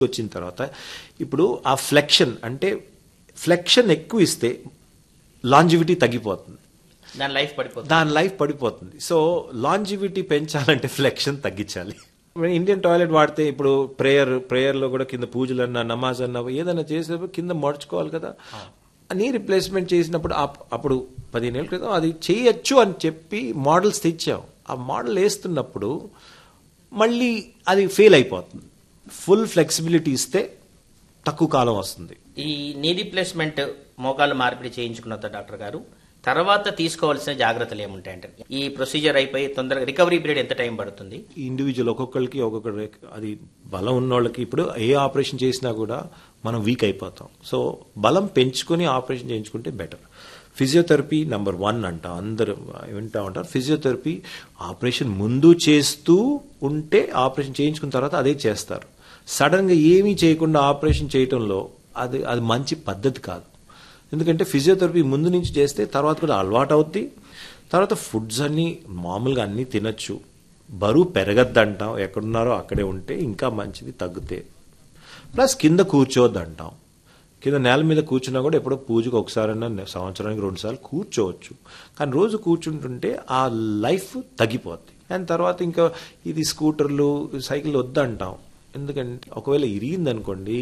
వచ్చిన తర్వాత ఇప్పుడు ఆ ఫ్లెక్షన్ అంటే ఫ్లెక్షన్ ఎక్కువ ఇస్తే లాంజివిటీ తగ్గిపోతుంది దాని లైఫ్ పడిపోతుంది దాని లైఫ్ పడిపోతుంది సో లాంజివిటీ పెంచాలంటే ఫ్లెక్షన్ తగ్గించాలి ఇండియన్ టాయిలెట్ వాడితే ఇప్పుడు ప్రేయర్ ప్రేయర్లో కూడా కింద పూజలు అన్నా నమాజ్ అన్నా ఏదైనా చేసేటప్పుడు కింద మడుచుకోవాలి కదా నీ రిప్లేస్మెంట్ చేసినప్పుడు అప్- అప్పుడు పదిహేను ఏళ్ళ క్రితం అది చేయొచ్చు అని చెప్పి మోడల్స్ తెచ్చాం ఆ మోడల్ వేస్తున్నప్పుడు మళ్ళీ అది ఫెయిల్ అయిపోతుంది ఫుల్ ఫ్లెక్సిబిలిటీ ఇస్తే తక్కువ కాలం వస్తుంది ఈ నీ రీప్లేస్మెంట్ మోకాలు మార్పిడి చేయించుకున్న తర్వాత డాక్టర్ గారు తర్వాత తీసుకోవాల్సిన జాగ్రత్తలు ఏముంటాయంటే ఈ ప్రొసీజర్ అయిపోయి తొందరగా రికవరీ పీరియడ్ ఎంత టైం పడుతుంది ఇండివిజువల్ ఒక్కొక్కరికి ఒక్కొక్కరి అది బలం ఉన్న వాళ్ళకి ఇప్పుడు ఏ ఆపరేషన్ చేసినా కూడా మనం వీక్ అయిపోతాం సో బలం పెంచుకొని ఆపరేషన్ చేయించుకుంటే బెటర్ ఫిజియోథెరపీ నెంబర్ వన్ అంట అందరూ వింటా ఉంటారు ఫిజియోథెరపీ ఆపరేషన్ ముందు చేస్తూ ఉంటే ఆపరేషన్ చేయించుకున్న తర్వాత అదే చేస్తారు సడన్ గా ఏమీ చేయకుండా ఆపరేషన్ చేయటంలో అది అది మంచి పద్ధతి కాదు ఎందుకంటే ఫిజియోథెరపీ ముందు నుంచి చేస్తే తర్వాత కూడా అలవాటు అవుద్ది తర్వాత ఫుడ్స్ అన్ని మామూలుగా అన్నీ తినచ్చు బరువు పెరగద్దంటాం ఎక్కడున్నారో అక్కడే ఉంటే ఇంకా మంచిది తగ్గితే ప్లస్ కింద కూర్చోవద్దు అంటాం కింద నేల మీద కూర్చున్నా కూడా ఎప్పుడో పూజకు ఒకసారైనా సంవత్సరానికి రెండు సార్లు కూర్చోవచ్చు కానీ రోజు కూర్చుంటుంటే ఆ లైఫ్ తగ్గిపోద్ది అండ్ తర్వాత ఇంకా ఇది స్కూటర్లు సైకిల్ వద్దంటాం ఎందుకంటే ఒకవేళ ఇరిగిందనుకోండి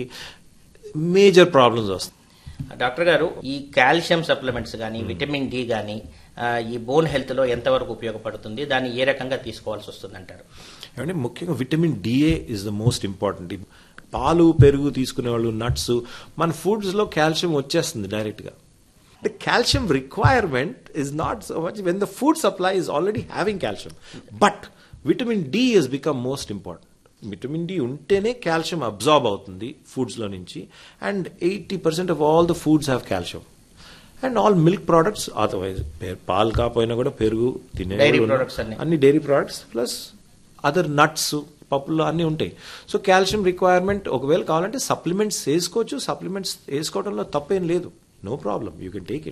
మేజర్ ప్రాబ్లమ్స్ వస్తాయి డాక్టర్ గారు ఈ కాల్షియం సప్లిమెంట్స్ కానీ విటమిన్ డి కానీ ఈ బోన్ హెల్త్ లో ఎంతవరకు ఉపయోగపడుతుంది దాన్ని ఏ రకంగా తీసుకోవాల్సి వస్తుంది అంటారు ఏమంటే ముఖ్యంగా vitamin D is the most important పాలు పెరుగు తీసుకునే వాళ్ళు నట్స్ మన ఫుడ్స్ లో కాల్షియం వచ్చేస్తుంది డైరెక్ట్ గా The calcium requirement is not so much when the food supply is already having calcium. But vitamin D has become most important. Vitamin D ఉంటేనే calcium absorb అవుతుంది ఫుడ్స్లో నుంచి and eighty percent of all the foods have calcium and all milk products otherwise పాలు కాకపోయినా కూడా పెరుగు తినే Dairy వాళ్ళు ఉన్నారు. products అన్ని. అన్ని dairy products plus other nuts పప్పులు అన్నీ ఉంటాయి సో కాల్షియం రిక్వైర్మెంట్ ఒకవేళ కావాలంటే సప్లిమెంట్స్ వేసుకోవచ్చు సప్లిమెంట్స్ వేసుకోవడంలో తప్పేం లేదు no problem you can take it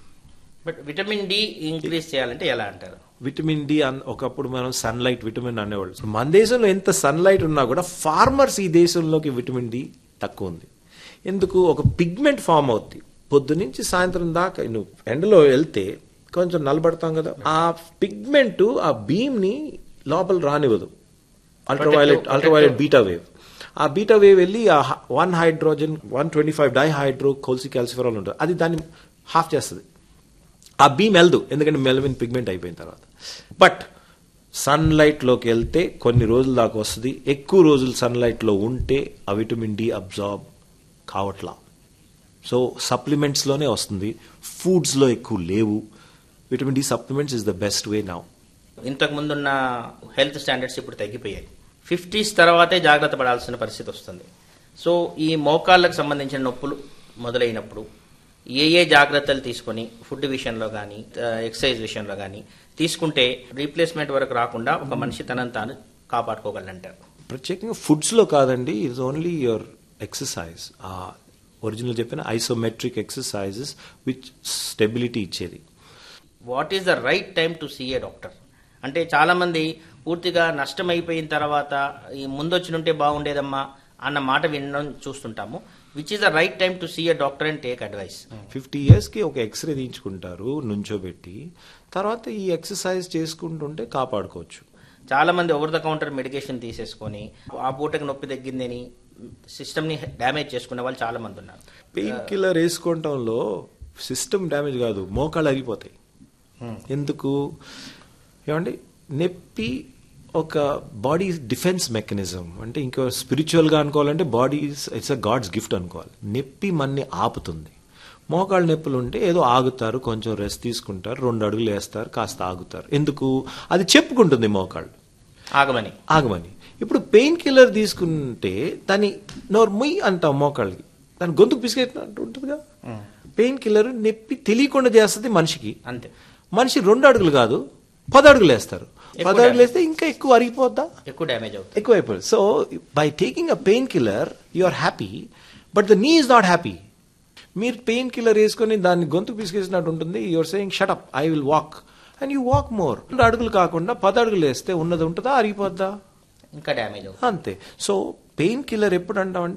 but vitamin D increase చేయాలంటే ఎలా అంటారు విటమిన్ డి అన్ ఒకప్పుడు మనం సన్లైట్ విటమిన్ అనేవాళ్ళు మన దేశంలో ఎంత సన్లైట్ ఉన్నా కూడా ఫార్మర్స్ ఈ దేశంలోకి విటమిన్ డి తక్కువ ఉంది ఎందుకు ఒక పిగ్మెంట్ ఫామ్ అవుద్ది పొద్దు నుంచి సాయంత్రం దాకా నువ్వు ఎండలో వెళ్తే కొంచెం నలబడతాం కదా ఆ పిగ్మెంట్ ఆ బీమ్ ని లోపల రానివ్వదు ultraviolet Protective- ultraviolet beta wave ఆ బీటా వేవ్ వెళ్ళి ఆ one hydrogen one twenty five dihydro కోల్సి క్యాల్సిఫెరాల్ ఉంటుంది అది దాన్ని హాఫ్ చేస్తుంది ఆ బీమ్ వెళ్దు ఎందుకంటే మెలవిన్ పిగ్మెంట్ అయిపోయిన తర్వాత బట్ సన్లైట్ లోకి వెళ్తే కొన్ని రోజుల దాకా వస్తుంది ఎక్కువ రోజులు సన్లైట్ లో ఉంటే ఆ విటమిన్ డి అబ్జార్బ్ కావట్లా సో సప్లిమెంట్స్ లోనే వస్తుంది ఫుడ్స్ లో ఎక్కువ లేవు vitamin D supplements is the best way now ఇంతకు ముందున్న హెల్త్ స్టాండర్డ్స్ ఇప్పుడు తగ్గిపోయాయి ఫిఫ్టీస్ తర్వాతే జాగ్రత్త పడాల్సిన పరిస్థితి వస్తుంది సో ఈ మోకాళ్ళకు సంబంధించిన నొప్పులు మొదలైనప్పుడు ఏ ఏ జాగ్రత్తలు తీసుకొని ఫుడ్ విషయంలో కానీ ఎక్సర్సైజ్ విషయంలో కానీ తీసుకుంటే రీప్లేస్మెంట్ వరకు రాకుండా ఒక మనిషి తనను తాను కాపాడుకోగలంటారు ప్రత్యేకంగా ఫుడ్స్ లో కాదండి ఇట్స్ ఓన్లీ యువర్ ఎక్సర్సైజ్ ఆ ఒరిజినల్ చెప్పిన ఐసోమెట్రిక్ ఎక్సర్సైజెస్ విచ్ స్టెబిలిటీ ఇచ్చేది what is the right time to see a doctor అంటే చాలా మంది పూర్తిగా నష్టం అయిపోయిన తర్వాత ఈ ముందొచ్చినుంటే బాగుండేదమ్మా అన్న మాట వినడం చూస్తుంటాము which is the right time to see a doctor and take advice fifty years కి ఒక ఎక్స్రే తీయించుకుంటారు నుంచోబెట్టి తర్వాత ఈ ఎక్సర్సైజ్ చేసుకుంటుంటే కాపాడుకోవచ్చు చాలా మంది ఓవర్ ద కౌంటర్ మెడికేషన్ తీసేసుకొని ఆ పూటకి నొప్పి తగ్గిందని సిస్టమ్ ని డ్యామేజ్ చేసుకునే వాళ్ళు చాలా మంది ఉన్నారు పెయిన్ కిల్లర్ వేసుకోవటంలో సిస్టమ్ డ్యామేజ్ కాదు మోకాళ్ళు అరిగిపోతాయి ఎందుకు ఏమండి నొప్పి ఒక బాడీ డిఫెన్స్ మెకానిజం అంటే ఇంకో స్పిరిచువల్ గా అనుకోవాలంటే body it's a god's gift అనుకోవాలి నొప్పి మన్ని ఆపుతుంది మోకాళ్ళ నొప్పులు ఉంటే ఏదో ఆగుతారు కొంచెం రెస్ట్ తీసుకుంటారు రెండు అడుగులు వేస్తారు కాస్త ఆగుతారు ఎందుకు అది చెప్పుకుంటుంది మోకాళ్ళు ఆగమని ఆగమని ఇప్పుడు పెయిన్ కిల్లర్ తీసుకుంటే దాని నోరు ముయ్ అంటాం మోకాళ్ళకి దాని గొంతుకు పిసికేట్టు ఉంటుందిగా పెయిన్ కిల్లర్ నొప్పి తెలియకుండా చేస్తుంది మనిషికి అంతే మనిషి రెండు అడుగులు కాదు పది అడుగులు వేస్తారు పది అడుగులు వేస్తే ఇంకా ఎక్కువ అరిగిపోద్దా ఎక్కువ డ్యామేజ్ అవుతుంది ఎక్కువ అయిపోతుంది so by taking a painkiller you are happy but the knee is not happy మీరు పెయిన్ కిల్లర్ వేసుకొని దాన్ని గొంతుకు పిసికేసినట్టు ఉంటుంది you're saying shut up I will walk and you walk more రెండు అడుగులు కాకుండా పది అడుగులు వేస్తే ఉన్నది ఉంటుందా అరిగిపోద్దా ఇంకా డ్యామేజ్ అవుతుంది అంతే సో పెయిన్ కిల్లర్ ఎప్పుడు అంటాం